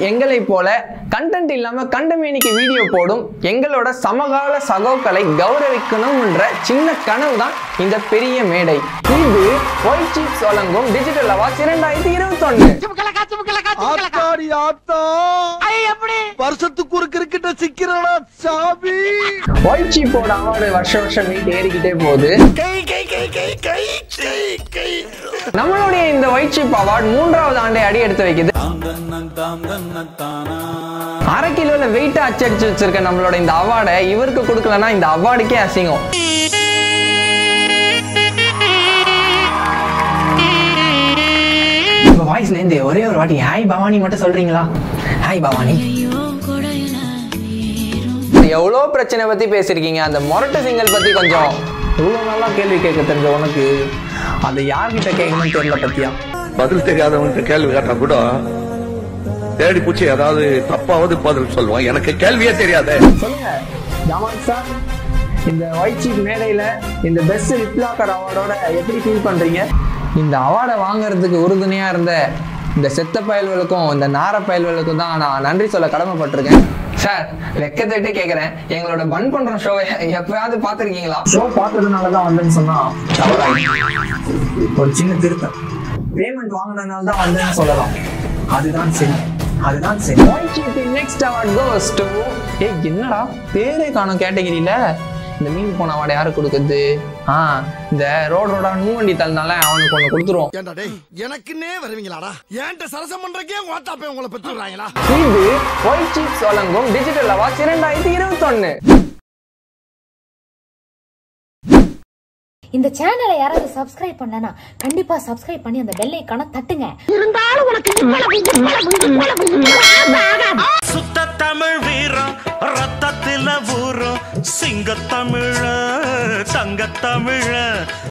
எங்களைப் போல கண்டென்ட் இல்லாம கண்டமேனிக்கு வீடியோ போடும் எங்களோட சமகால சகோக்களை கௌரவிக்கணும்ன்ற சின்ன கனவு தான் இந்த பெரிய மேடை இது ஒயிட் சீப்ஸ் வழங்கும் டிஜிட்டல் அவார்ட்ஸ் இரண்டாயிரத்தி இருபத்தொன்னு ஆத்தாடி ஆத்தா வருஷத்துக்கு ஒரு கிரிக்கெட்ட சிக்கிறடா சாமி ஒயிட் சீப்போட அவார்டு வருஷ வருஷம் மீட் ஏறிக்கிட்டே போகுது நம்மளுடைய இந்த ஒயிட் சீப் அவார்ட் மூன்றாவது ஆண்டை அடி எடுத்து வைக்குது அரை கிலோல வெயிட்டா அச்சடிச்சு வச்சிருக்க நம்மளோட இந்த அவார்டை இவருக்கு கொடுக்கலன்னா இந்த அவார்டுக்கே அசிங்கம் உங்க வாய்ஸ்ல இருந்து ஒரே ஒரு வாட்டி ஹாய் பவானி மட்டும் சொல்றீங்களா ஹாய் பவானி எவ்வளோ பிரச்சனை பத்தி பேசியிருக்கீங்க அந்த மொரட்டு சிங்கல் பத்தி கொஞ்சம் இவ்வளோ நல்லா கேள்வி கேட்க தெரிஞ்ச உனக்கு அதை யார்கிட்ட கேட்கணும்னு தெரியல பத்தியா பதில் தெரியாதவன்ட்டு கேள்வி கேட்டா கூட தேடி பூச்சி ஏதாவது தப்பாவது பதில் சொல்லுவான் எனக்கு கேள்வியே தெரியாதே சொல்லுங்க ஜாமான் சார் இந்த ஒயிட் சீப் மேடையில இந்த பெஸ்ட் ரிப்ளாக்கர் அவார்டோட எப்படி ஃபீல் பண்றீங்க இந்த அவார்டை வாங்குறதுக்கு உறுதுணையா இருந்த இந்த செத்த பயல்களுக்கும் இந்த நார பயல்களுக்கும் தான் நான் நன்றி சொல்ல கடமைப்பட்டிருக்கேன் சார் வெக்கத்திட்டு கேட்குறேன் எங்களோட பன் பண்ற ஷோவை எப்பயாவது பார்த்துருக்கீங்களா ஷோ பார்த்ததுனால தான் வந்தேன்னு சொன்னா தவறாயிடும் ஒரு சின்ன திருத்தம் பேமெண்ட் வாங்கினதுனால தான் வந்தேன்னு சொல்லலாம் அதுதான் சரி அதுதான் சரி நெக்ஸ்ட் அவார்ட் கோஸ் டு ஏய் என்னடா பேரே காணும் கேட்டகிரியில இந்த மீன் போன அவார்டு யாருக்கு கொடுக்குது ஆ இந்த ரோடு ரோடா நூவண்டி தள்ளினால அவனுக்கு ஒன்று கொடுத்துருவோம் ஏண்டா டேய் எனக்குன்னே வருவீங்களாடா ஏன்ட்ட சரசம் பண்றக்கே ஓட்டாப்பே உங்களை பெற்றுறாங்களா இது ஒயிட் சீப்ஸ் வழங்கும் டிஜிட்டல் அவார்ட்ஸ் இரண்டாயிரத்தி இருபத்தொன்னு இந்த சேனலை யாராவது சப்ஸ்கிரைப் பண்ணலனா கண்டிப்பா சப்ஸ்கிரைப் பண்ணி அந்த பெல் ஐக்கான தட்டுங்க சுத்த தமிழ் வீரம் ரத்தத்தில ஊறும் சிங்க தமிழ தங்க தமிழ